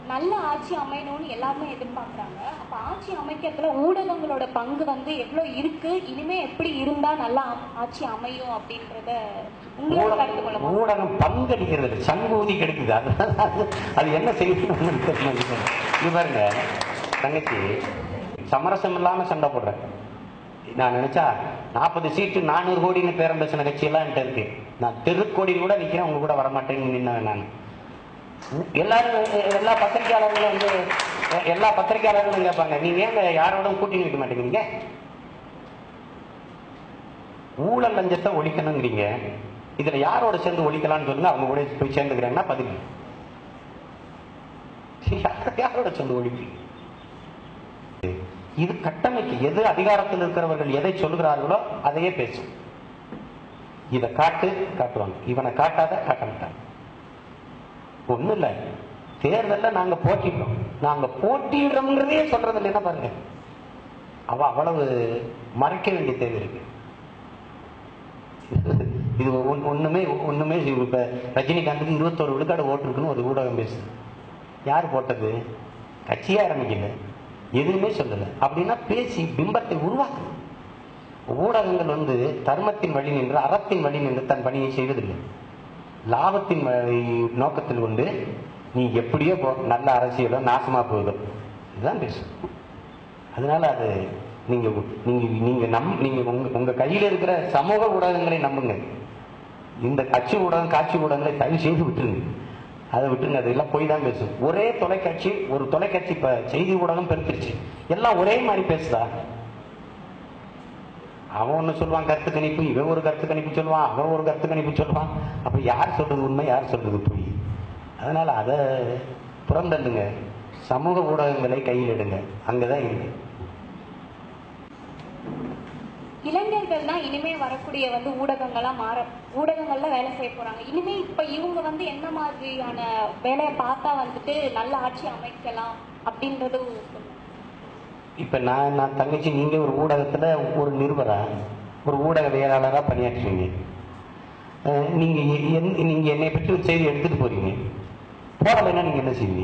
நல்ல ஆட்சி அமையணும்னு எல்லாருமே எதிர்பார்க்கறாங்க அப்ப ஆட்சி அமைக்கிறதுல ஊடகங்களோட பங்கு வந்து எவ்வளவு இருக்கு இனிமே எப்படி இருந்தா நல்லா ஆ- ஆட்சி அமையும் அப்படின்றத உங்களோட கருத்து ஊடகம் மூலமா ஊடகம் பங்கடிக்கிறது சங்கூதி கெடுக்குது அது அது- அது என்ன செய்யணும் உங்களுக்கு தெரியல. இது பாருங்க தங்கச்சி சமரசம் இல்லாம சண்டை போடுறேன் நான் நினைச்சா நாற்பது சீட்டு நானூறு கோடின்னு பேரம் பேசின கட்சியெல்லாம் என்கிட்ட இருக்கு நான் தெருக்கோடியில் கூட நிக்கிறேன் உங்க கூட வரமாட்டேன்னு நின்னவன் நான் எல்லாரும் எல்லா பத்திரிகையாளர்களும் வந்து எல்லா பத்திரிகையாளர்களும் கேட்பாங்க நீங்க ஏங்க யாரோட கூட்டணி வைக்க மாட்டேங்கிறீங்க ஊழல் லஞ்சத்தை ஒழிக்கணுங்கிறீங்க இதுல யாரோட சேர்ந்து ஒழிக்கலாம்னு சொல்லுங்க அவங்க கூட போய் சேர்ந்துக்கிறாங்கன்னா பதில் யார்- யாரோட சேர்ந்து ஒழிப்பீங்க இது கட்டமைக்கு எது அதிகாரத்தில் இருக்கிறவர்கள் எதை சொல்லுகிறார்களோ அதையே பேசும் இதை காட்டு காட்டுவாங்க இவனை காட்டாத காட்ட மாட்டாங்க ஒண்ணும் இல்ல தேர்தல்ல நாங்க போட்டிடுறோம் நாங்க போட்டிடுறோம்ங்கிறதே சொல்றது இல்லை என்ன பாருங்க அவ அவ்வளவு மறைக்க வேண்டிய தேவை இருக்கு இது ஒண்ணு- ஒண்ணுமே ஒண்ணுமே இப்ப ரஜினிகாந்துக்கு இருபத்தோரு விழுக்காடு ஓட்டு இருக்குன்னு ஒரு ஊடகம் பேசுது யார் போட்டது கட்சியே ஆரம்பிக்கல எதுவுமே சொல்லல அப்படின்னா பேசி பிம்பத்தை உருவாக்கணும் ஊடகங்கள் வந்து தர்மத்தின் வழி நின்று அறத்தின் வழி நின்று தன் பணியை செய்வதில்லை லாபத்தின் வழி- நோக்கத்தில் கொண்டு நீ எப்படியோ போ நல்ல அரசியலோ நாசமா போகுதோ இதுதான் பேசும் அதனால அது நீங்க நீங்க நீங்க நம் நீங்க உங்க உங்க கையில இருக்கிற சமூக ஊடகங்களை நம்புங்க இந்த கட்சி ஊடகம் காட்சி ஊடகங்களை தயவு செய்து விட்டுருங்க அதை விட்டுருங்க அதெல்லாம் போய் தான் பேசும் ஒரே தொலைக்காட்சி ஒரு தொலைக்காட்சி இப்ப செய்தி ஊடகம் பெருத்துருச்சு எல்லாம் ஒரே மாதிரி பேசுதா அவன் ஒண்ணு சொல்லுவான் கருத்து கணிப்பு இவன் ஒரு கருத்து கணிப்பு சொல்லுவான் அவன் ஒரு கருத்து கணிப்பு சொல்லுவான் அப்ப யார் சொல்றது உண்மை யார் சொல்றது பொய் அதனால அதை புறந்தள்ளுங்க சமூக ஊடகங்களை கையில் எடுங்க அங்கதான் இருக்கு இளைஞர்கள் தான் இனிமே வரக்கூடிய வந்து ஊடகங்களா மாற ஊடகங்கள்ல வேலை செய்ய போறாங்க இனிமே இப்ப இவங்க வந்து என்ன மாதிரியான வேலையை பார்த்தா வந்துட்டு நல்ல ஆட்சி அமைக்கலாம் அப்படின்றது சொல்லுங்க. இப்ப நான் நான் தங்கச்சி நீங்க ஒரு ஊடகத்துல ஒரு நிருபரா ஒரு ஊடகவியலாளரா பணியாற்றுறீங்க அஹ் நீங்க எ- என்- நீங்க என்னை பற்றி ஒரு செய்தி எடுத்துட்டு போறீங்க போடலைன்னா நீங்க என்ன செய்வீங்க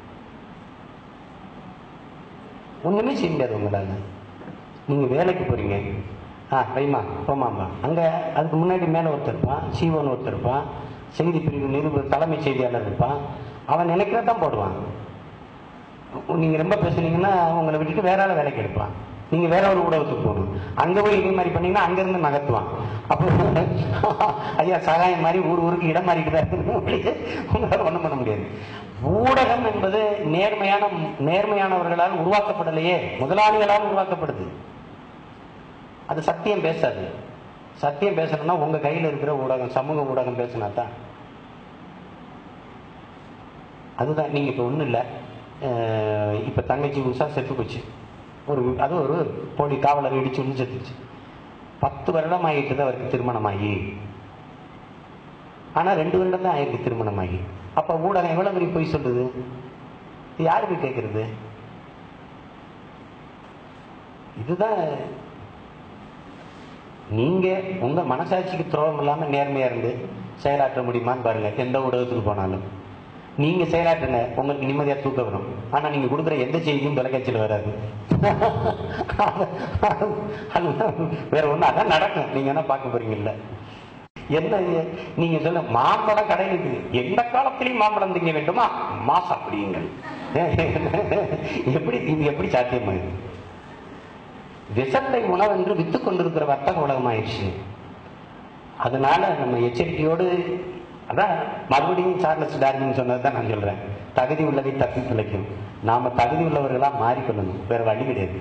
ஒண்ணுமே செய்ய முடியாது உங்களால நீங்க வேலைக்கு போறீங்க ஆ வைமா போமாம்பா அங்க அதுக்கு முன்னாடி மேல ஒருத்தர் இருப்பான் சீவன் ஒருத்தர் இருப்பான் செய்தி பிரிவு நிருபர் தலைமை செய்தியாளர் இருப்பான் அவன் நினைக்கிறதான் போடுவான் நீங்க ரொம்ப பேசுனீங்கன்னா உங்களை விட்டுட்டு வேற ஆள வேலைக்கு எடுப்பான் நீங்க வேற ஒரு ஊடகத்துக்கு போகணும் அங்க போய் இதே மாதிரி பண்ணீங்கன்னா அங்க இருந்து நகர்த்துவான் அப்போ ஐயா சகாயம் மாதிரி ஊர் ஊருக்கு இடம் மாறிக்கிட்டாரு உங்களால ஒண்ணும் பண்ண முடியாது ஊடகம் என்பது நேர்மையான நேர்மையானவர்களால் உருவாக்கப்படலையே முதலாளிகளால் உருவாக்கப்படுது அது சத்தியம் பேசாது சத்தியம் பேசணும்னா உங்க கையில இருக்கிற ஊடகம் சமூக ஊடகம் பேசினா தான் அதுதான் நீங்க இப்ப ஒண்ணும் இல்ல அஹ் இப்ப தங்கச்சி உஷா செத்து போச்சு ஒரு அது ஒரு போலி காவலர் இடிச்சு வந்து செத்துச்சு பத்து வருடம் ஆகிட்டு அவருக்கு திருமணமாகி ஆனா ரெண்டு வருடம் தான் ஆயிருக்கு திருமணமாகி அப்ப ஊடகம் எவ்வளவு பெரிய பொய் சொல்லுது இது யாரு போய் கேட்கறது இதுதான் நீங்க உங்க மனசாட்சிக்கு துரோகம் இல்லாம நேர்மையா இருந்து செயலாற்ற முடியுமான்னு பாருங்க எந்த ஊடகத்துக்கு போனாலும் நீங்க செயலாற்றுங்க உங்களுக்கு நிம்மதியா தூக்க வரும் ஆனா நீங்க கொடுக்குற எந்த செய்தியும் தொலைக்காட்சியில் வராது அதுதான் வேற ஒண்ணு அதான் நடக்கும் நீங்க என்ன பார்க்க போறீங்கல்ல என்ன இது? நீங்க சொல்ல மாம்பழம் கடையில் இருக்குது எந்த காலத்திலையும் மாம்பழம் திங்க வேண்டுமா மாசம் அப்படிங்கள் எப்படி இது எப்படி சாத்தியமாகுது விஷத்தை உணவென்று வித்து கொண்டிருக்கிற வர்த்தக உலகம் ஆயிடுச்சு அதனால நம்ம எச்சரிக்கையோடு அதான் மறுபடியும் சார்லஸ் டார்வின் சொன்னதை நான் சொல்றேன் தகுதி உள்ளதை தப்பி பிழைக்கும் நாம தகுதி உள்ளவர்களா மாறிக்கொள்ளணும் வேற வழி கிடையாது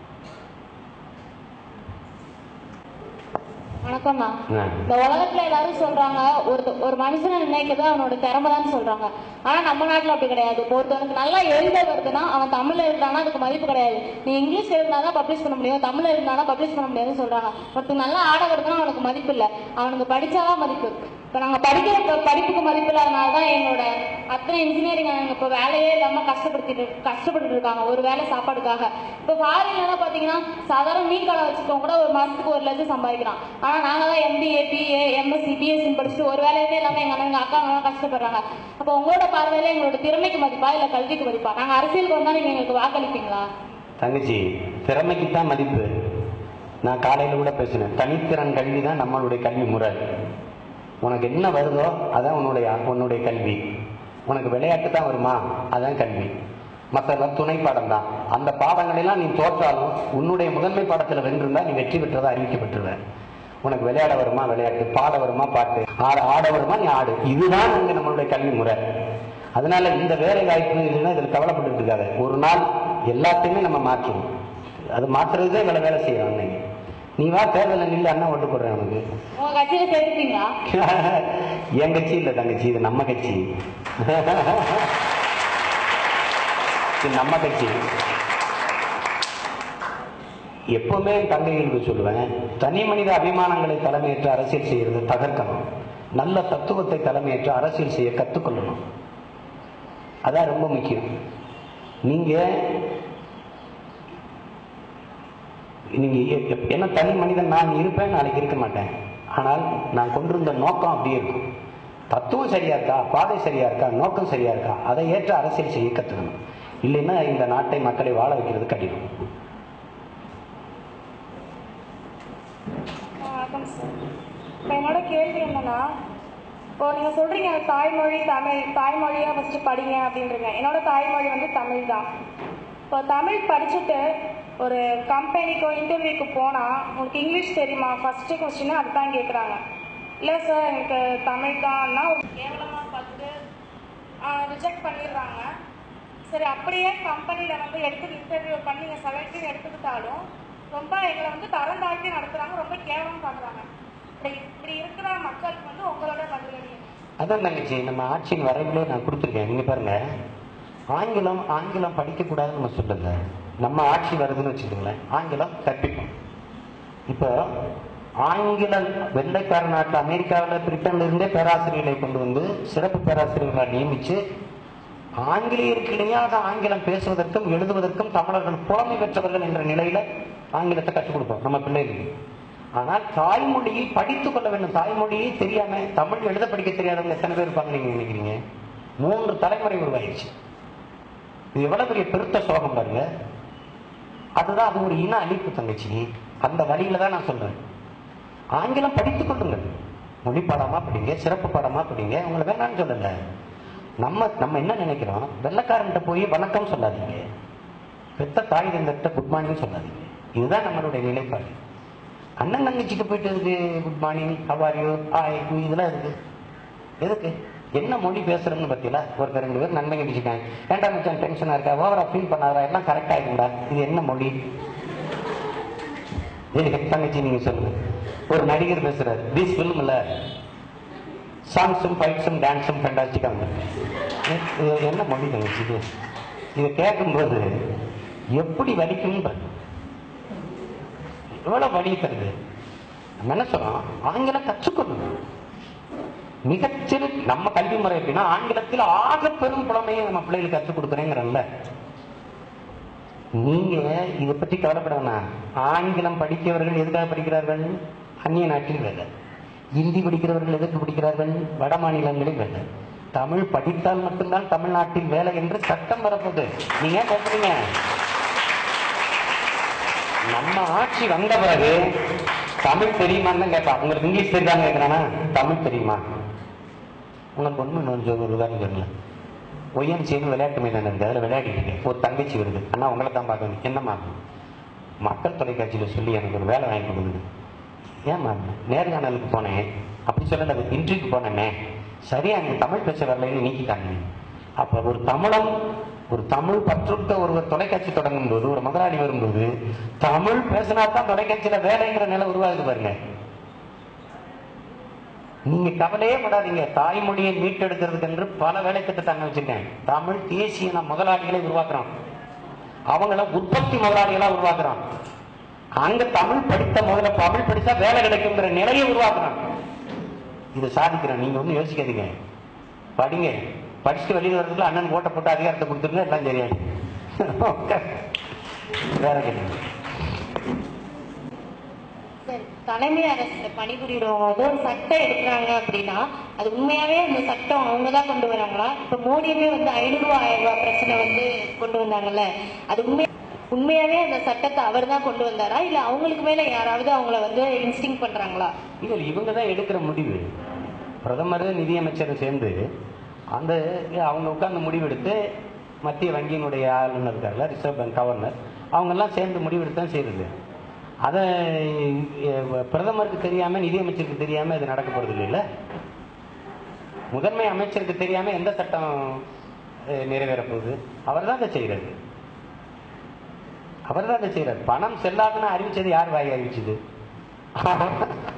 வணக்கம்ண்ணா ஆ. இந்த உலகத்துல எல்லாரும் சொல்றாங்க ஒரு ஒரு மனுஷனை நினைக்கிறது அவனோட திறமை தான் சொல்றாங்க ஆனா நம்ம நாட்டுல அப்படி கிடையாது இப்போ ஒருத்தவனுக்கு நல்லா எழுத வருதுன்னா அவன் தமிழ்ல எழுதினானா அதுக்கு மதிப்பு கிடையாது நீ இங்கிலீஷ் எழுதினாதான் பப்ளிஷ் பண்ண முடியும் தமிழ்ல எழுதினானா பப்ளிஷ் பண்ண முடியாதுன்னு சொல்றாங்க ஒருத்தருக்கு நல்லா ஆட வருதுன்னா அவனுக்கு மதிப்பு இல்ல அவனுக்கு படிச்சாதான் மதிப்பு இப்போ நாங்கள் படிக்கிற ப- படிப்புக்கு மதிப்பு இல்லாதனால தான் என்னோட அத்தனை இன்ஜினியரிங் அவங்க இப்போ வேலையே இல்லாமல் கஷ்டப்படுத்திட்டு கஷ்டப்பட்டு இருக்காங்க ஒரு வேலை சாப்பாடுக்காக இப்போ ஃபாரின்லாம் பார்த்தீங்கன்னா சாதாரண மீன் கடை வச்சுக்கவங்க கூட ஒரு மாதத்துக்கு ஒரு லட்சம் சம்பாதிக்கிறான் ஆனால் நாங்கள் தான் எம்பிஏ பிஏ எம்எஸ்சி பிஎஸ்சி படிச்சுட்டு ஒரு வேலையுமே இல்லாமல் எங்கள் அண்ணன் அக்காங்கலாம் கஷ்டப்படுறாங்க அப்போ உங்களோட பார்வையில் எங்களோட திறமைக்கு மதிப்பா இல்லை கல்விக்கு மதிப்பா நாங்கள் அரசியலுக்கு வந்தால் நீங்கள் எங்களுக்கு வாக்களிப்பீங்களா தங்கச்சி திறமைக்கு தான் மதிப்பு நான் காலையில கூட பேசினேன் தனித்திறன் கல்வி தான் நம்மளுடைய கல்வி முறை உனக்கு என்ன வருதோ அதான் உன்னுடைய உன்னுடைய கல்வி உனக்கு விளையாட்டு தான் வருமா அதான் கல்வி மற்றெல்லாம் துணை பாடம் தான் அந்த பாடங்களெல்லாம் நீ தோற்றாலும் உன்னுடைய முதன்மை பாடத்தில் வென்றிருந்தா நீ வெற்றி பெற்றதா அறிவிக்கப்பட்டுருவ உனக்கு விளையாட வருமா விளையாட்டு பாட வருமா பாட்டு ஆட ஆட வருமா நீ ஆடு இதுதான் இங்க நம்மளுடைய கல்வி முறை அதனால இந்த வேலை வாய்ப்பு இல்லைன்னா இதில் கவலைப்பட்டு இருக்காது ஒரு நாள் எல்லாத்தையுமே நம்ம மாற்றுவோம் அது மாற்றுறதே வேலை வேலை செய்யறோம் இன்னைக்கு நீ வா தேர்தலில் நில்லு அண்ணன் ஓட்டு போடுறேன் உனக்கு உங்கள் கட்சியில் சேர்த்துப்பீங்களா என் கட்சி இல்ல தங்கச்சி இது நம்ம கட்சி இது நம்ம கட்சி எப்பவுமே என் தங்கைகளுக்கு சொல்லுவேன் தனி மனித அபிமானங்களை தலைமையேற்று அரசியல் செய்யறது தகர்க்கணும் நல்ல தத்துவத்தை தலைமையேற்று அரசியல் செய்ய கத்துக்கொள்ளணும் அதான் ரொம்ப முக்கியம் நீங்க நீங்க எ- எ- என்ன தனி மனிதன் நான் இருப்பேன் நாளைக்கு இருக்க மாட்டேன் ஆனால் நான் கொண்டிருந்த நோக்கம் அப்படியே இருக்கும் தத்துவம் சரியா இருக்கா பாதை சரியா இருக்கா நோக்கம் சரியா இருக்கா அதை ஏற்ற அரசியல் செய்ய கத்துக்கணும் இல்லைன்னா இந்த நாட்டை மக்களை வாழ வைக்கிறது கடினம் வணக்கம் சார் இப்போ என்னோட கேள்வி என்னன்னா இப்போ நீங்கள் சொல்கிறீங்க தாய்மொழி தமிழ் தாய்மொழியாக ஃபஸ்ட்டு படிங்க அப்படின்றீங்க என்னோட தாய்மொழி வந்து தமிழ் தான் இப்போ தமிழ் படிச்சுட்டு ஒரு கம்பெனிக்கோ இன்டர்வியூக்கு போனால் உங்களுக்கு இங்கிலீஷ் தெரியுமா ஃபஸ்ட்டு கொஸ்டின் அதுதான் கேட்குறாங்க இல்லை சார் எனக்கு தமிழ் தான்னா ஒரு கேவலமாக பார்த்துட்டு ரிஜெக்ட் பண்ணிடுறாங்க சரி அப்படியே கம்பெனியில் வந்து எடுத்து இன்டர்வியூ பண்ணி நீங்கள் செலக்டிவ் எடுத்துக்கிட்டாலும் ரொம்ப எங்களை வந்து தரம் தாழ்த்தி நடத்துகிறாங்க ரொம்ப கேவலம் பார்க்குறாங்க இப்படி இப்படி இருக்கிற மக்களுக்கு வந்து உங்களோட பதிலடி என்ன? அதான் தங்கச்சி நம்ம ஆட்சியின் வரைவிலே நான் கொடுத்துருக்கேன் நீங்க பாருங்க ஆங்கிலம் ஆங்கிலம் படிக்கக்கூடாதுன்னு நம்ம சொல்லல நம்ம ஆட்சி வருதுன்னு வச்சுக்கோங்களேன் ஆங்கிலம் கற்பிப்போம் இப்போ ஆங்கில வெள்ளைக்கார நாட்டில் அமெரிக்காவில் பிரிட்டன்ல இருந்தே பேராசிரியர்களை கொண்டு வந்து சிறப்பு பேராசிரியர்களை நியமிச்சு ஆங்கிலேயருக்கு இணையாக ஆங்கிலம் பேசுவதற்கும் எழுதுவதற்கும் தமிழர்கள் புலமை பெற்றவர்கள் என்ற நிலையில ஆங்கிலத்தை கற்றுக் கொடுப்போம் நம்ம பிள்ளைகளுக்கு ஆனால் தாய்மொழியை படித்துக் கொள்ள வேண்டும் தாய்மொழியை தெரியாம தமிழ் எழுத படிக்க தெரியாதவங்க எத்தனை பேர் இருப்பாங்க நீங்க நினைக்கிறீங்க மூன்று தலைமுறை உருவாயிருச்சு இது எவ்வளவு பெரிய பெருத்த சோகம் பாருங்க அதுதான் அது ஒரு இன அழிப்பு தங்கச்சி அந்த வழியில தான் நான் சொல்றேன் ஆங்கிலம் படித்துக் கொள்ளுங்கள் மொழி பாடமா படிங்க சிறப்பு பாடமா படிங்க உங்களை வேணாம்னு சொல்லல நம்ம நம்ம என்ன நினைக்கிறோம் வெள்ளக்காரன்ட்ட போய் வணக்கம் சொல்லாதீங்க பெத்த தாய் தந்தர்கிட்ட குட் மார்னிங் சொல்லாதீங்க இதுதான் நம்மளுடைய நிலைப்பாடு அண்ணன் தங்கச்சிக்கு போயிட்டு இருக்கு குட் மார்னிங் ஹவாரியோ ஆய் இதெல்லாம் இருக்கு எதுக்கு என்ன மொழி பேசுறதுன்னு பத்தியில ஒருத்தர் ரெண்டு பேர் நன்மை கட்டிச்சுக்காங்க ஏன்டா மச்சான் டென்ஷனா இருக்கா ஓவரா ஃபீல் பண்ணாதா எல்லாம் கரெக்ட் ஆயிருக்கும்டா இது என்ன மொழி இது தங்கச்சி நீங்க சொல்லுங்க ஒரு நடிகர் பேசுறாரு திஸ் ஃபிலிம்ல சாங்ஸும் ஃபைட்ஸும் டான்ஸும் ஃபென்டாஸ்டிக்கா வந்திருக்கு இது என்ன மொழி தங்கச்சி இது இதை கேட்கும்போது எப்படி வலிக்கும்னு பாருங்க எவ்வளவு வலி தருது நம்ம என்ன சொல்றோம் ஆங்கிலம் கற்றுக்கொள்ளணும் மிகச்சிறு நம்ம கல்வி முறை எப்படின்னா ஆங்கிலத்தில் ஆக பெரும் புலமையை நம்ம பிள்ளைகளுக்கு கற்றுக் கொடுக்குறேங்கிறல்ல நீங்க இதை பற்றி கவலைப்பட வேணாம் ஆங்கிலம் படிக்கிறவர்கள் எதுக்காக படிக்கிறார்கள் அந்நிய நாட்டில் வேலை ஹிந்தி படிக்கிறவர்கள் எதற்கு படிக்கிறார்கள் வட மாநிலங்களில் வேலை தமிழ் படித்தால் மட்டும்தான் தமிழ்நாட்டில் வேலை என்று சட்டம் வரப்போகுது நீங்க ஏன் பேசுறீங்க நம்ம ஆட்சி வந்த பிறகு தமிழ் தெரியுமான்னு தான் கேட்பான் உங்களுக்கு இங்கிலீஷ் தெரியாம கேட்கிறானா தமிழ் தெரியுமா உங்களுக்கு ஒண்ணு இன்னொன்று ஒரு உதாரணம் சொல்லுங்களேன் ஒய்எம்சின்னு விளையாட்டு மைதானம் இருக்கு அதில் விளையாடிட்டு இருக்கேன் ஒரு தங்கச்சி வருது அண்ணா உங்களை தான் பார்க்கணும் என்னம்மா மக்கள் தொலைக்காட்சியில் சொல்லி எனக்கு ஒரு வேலை வாங்கி கொடுக்குது ஏம்மா நேர்காணலுக்கு போனேன் அப்படி சொல்லல அது இன்டர்வியூக்கு போனேனே சரியா எனக்கு தமிழ் பேச வரலைன்னு நீக்கிட்டாங்க அப்ப ஒரு தமிழம் ஒரு தமிழ் பற்றுக்க ஒருவர் தொலைக்காட்சி தொடங்கும் போது ஒரு முதலாளி வரும்போது தமிழ் பேசினா தான் தொலைக்காட்சியில வேலைங்கிற நிலை உருவாகுது பாருங்க நீங்க கவலையே படாதீங்க தாய்மொழியை மீட்டெடுக்கிறதுக்கு என்று பல வேலை திட்டத்தை வச்சிருக்கேன் தமிழ் தேசிய நம் முதலாளிகளை உருவாக்குறோம் அவங்கள உற்பத்தி முதலாளிகளா உருவாக்குறோம் அங்க தமிழ் படித்த முதல்ல தமிழ் படித்தா வேலை கிடைக்குங்கிற நிலையை உருவாக்குறோம் இதை சாதிக்கிறேன் நீங்க ஒன்றும் யோசிக்காதீங்க படிங்க படிச்சுட்டு வெளியில் வரதுக்குள்ள அண்ணன் ஓட்ட போட்டு அதிகாரத்தை கொடுத்துருங்க எல்லாம் சரியாயிடும் வேற கேட்டுங்க சார் தலைமை அரசுல பணிபுரியறவங்க வந்து ஒரு சட்டம் எடுக்கிறாங்க அப்படின்னா அது உண்மையாவே அந்த சட்டம் அவங்க தான் கொண்டு வராங்களா இப்ப மோடியுமே வந்து ஐநூறு ரூபாய் ஆயிரம் ரூபாய் பிரச்சனை வந்து கொண்டு வந்தாங்கல்ல அது உண்மை உண்மையாவே அந்த சட்டத்தை அவர் தான் கொண்டு வந்தாரா இல்ல அவங்களுக்கு மேல யாராவது அவங்கள வந்து இன்ஸ்டிங் பண்றாங்களா இல்லை இவங்க தான் எடுக்கிற முடிவு பிரதமர் நிதியமைச்சரும் சேர்ந்து அந்த அவங்க உட்கார்ந்து முடிவெடுத்து மத்திய வங்கியினுடைய ஆளுநர் இருக்கார்ல ரிசர்வ் பேங்க் கவர்னர் அவங்கெல்லாம் சேர்ந்து முடிவெடுத்து தான் செய்யுது அதை அஹ், பிரதமருக்கு தெரியாம நிதியமைச்சருக்கு தெரியாம இது நடக்க போறது இல்லைல்ல முதன்மை அமைச்சருக்கு தெரியாம எந்த சட்டம் அஹ், நிறைவேறப் போகுது அவர் தான் அதை செய்யறாரு அவர் தான் அதை செய்யறாரு பணம் செல்லாதுன்னு அறிவிச்சது யார் வாய் அறிவிச்சது